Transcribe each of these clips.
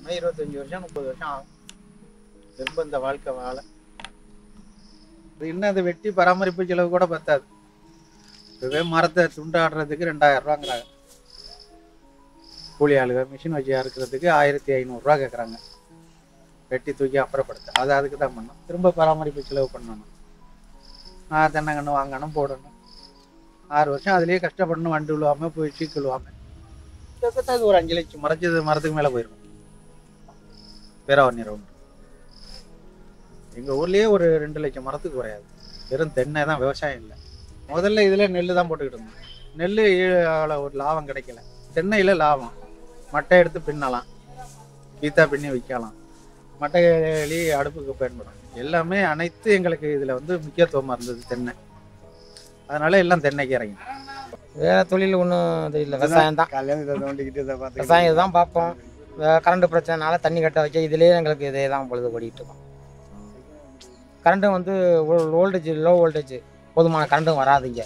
இன்னும் இருபத்தஞ்சி வருஷம் முப்பது வருஷம் ஆகும் திரும்ப இந்த வாழ்க்கை வாழ இது இன்னும் அதை வெட்டி பராமரிப்பு செலவு கூட பத்தாது இதுவே மரத்தை துண்டாடுறதுக்கு ரெண்டாயிரம் ரூபாங்கிறாங்க கூலி ஆளுங்க மிஷின் வச்சு அறுக்கிறதுக்கு ஆயிரத்தி ஐநூறுரூவா கேட்குறாங்க வெட்டி தூக்கி அப்புறப்படுத்த அது அதுக்கு தான் பண்ணணும் திரும்ப பராமரிப்பு செலவு பண்ணணும் ஆ தென்னங்கன்று வாங்கணும் போடணும் ஆறு வருஷம் அதுலேயே கஷ்டப்படணும் வண்டு விழுவாமல் போய் சீக்கு விழுவாமல் கிட்டத்தட்ட அது ஒரு அஞ்சு லட்சம் மறைச்சது மரத்துக்கு மேலே போயிருக்கும் பேராவண்ணி ரவுண்டு எங்கள் ஊர்லேயே ஒரு ரெண்டு லட்சம் மரத்துக்கு குறையாது வெறும் தென்னை தான் விவசாயம் இல்லை முதல்ல இதில் நெல் தான் போட்டுக்கிட்டு இருந்தோம் நெல் அவ்வளோ ஒரு லாபம் கிடைக்கல தென்னையில் லாபம் மட்டை எடுத்து பின்னலாம் கீத்தா பின்னி விற்கலாம் மட்டை எலி அடுப்புக்கு பயன்படும் எல்லாமே அனைத்து எங்களுக்கு இதில் வந்து முக்கியத்துவமாக இருந்தது தென்னை அதனால எல்லாம் தென்னைக்கு இறங்கி வேற தொழில் ஒன்றும் இது இல்லை விவசாயம் தான் கல்யாணம் இதை நோண்டிக்கிட்டு இதை பார்த்து விவசாயம் இதுதான் பார்ப்போம் கரண்ட் பிரச்சனைனால தண்ணி கட்ட வைக்க இதுலேயே எங்களுக்கு இதே தான் பொழுது ஓடிட்டு இருக்கோம் கரண்ட்டும் வந்து வோல்டேஜ் லோ வோல்டேஜ் போதுமான கரண்ட்டும் வராதுங்க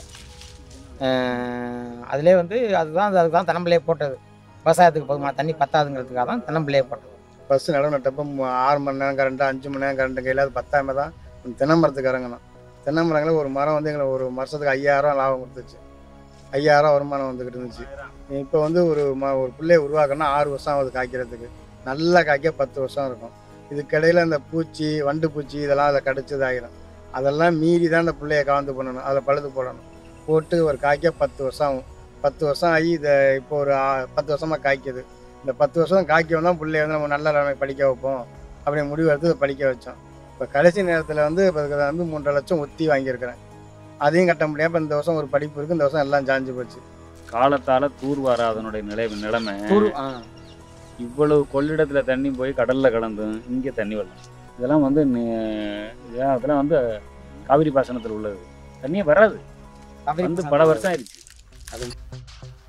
அதிலே வந்து அதுதான் அது- அதுதான் தென்னம்பிள்ளையே போட்டது விவசாயத்துக்கு போதுமான தண்ணி பத்தாதுங்கிறதுக்காக தான் தென்னம்பிள்ளையே போட்டது ஃபஸ்ட்டு நடவு நட்டப்போ மு- ஆறு மணி நேரம் கரண்ட்டு அஞ்சு மணி நேரம் கரண்ட்டு கையில் அது பத்தாம தான் தென்னை மரத்துக்கு இறங்கணும் தென்னை மரங்களில் ஒரு மரம் வந்து எங்களுக்கு ஒரு வருஷத்துக்கு ஐயாயிரம் லாபம் கொடுத்துச்சு ஐயாயிரம் வருமானம் வந்துக்கிட்டு இருந்துச்சு இப்போ வந்து ஒரு ம ஒரு பிள்ளையை உருவாக்கணும்னா ஆறு வருஷம் ஆகுது காய்க்கிறதுக்கு நல்லா காய்க்க பத்து வருஷம் இருக்கும் இதுக்கிடையில் இந்த பூச்சி வண்டு பூச்சி இதெல்லாம் அதில் கடிச்சது ஆகிடும் அதெல்லாம் மீறி தான் இந்த பிள்ளைய கலந்து பண்ணணும் அதில் பழுது போடணும் போட்டு ஒரு காய்க்க பத்து வருஷம் ஆகும் பத்து வருஷம் ஆகி இதை இப்போ ஒரு ஆ- பத்து வருஷமாக காய்க்குது இந்த பத்து வருஷம் காய்க்க வந்தால் பிள்ளைய வந்து நம்ம நல்ல நிலைமை படிக்க வைப்போம் அப்படி முடிவு எடுத்து இதை படிக்க வச்சோம் இப்போ கடைசி நேரத்தில் வந்து இப்போ இதுக்கு வந்து மூன்றரை லட்சம் ஒத்தி வாங்கியிருக்கிறேன் அதையும் கட்ட முடியாம இப்போ இந்த வருஷம் ஒரு படிப்பு இருக்குது இந்த வருஷம் எல்லாம் சாஞ்சு போச்சு காலத்தால தூர்வாராதனுடைய நிலை நிலைமை தூர் ஆ இவ்வளவு கொள்ளிடத்துல தண்ணி போய் கடல்ல கலந்து இங்க தண்ணி வரலாம் இதெல்லாம் வந்து நி- இதெல்லாம் அதெல்லாம் வந்து காவிரி பாசனத்தில் உள்ளது தண்ணியே வராது காவிரி வந்து பிரச்சனை பல வருஷம் ஆயிடுச்சு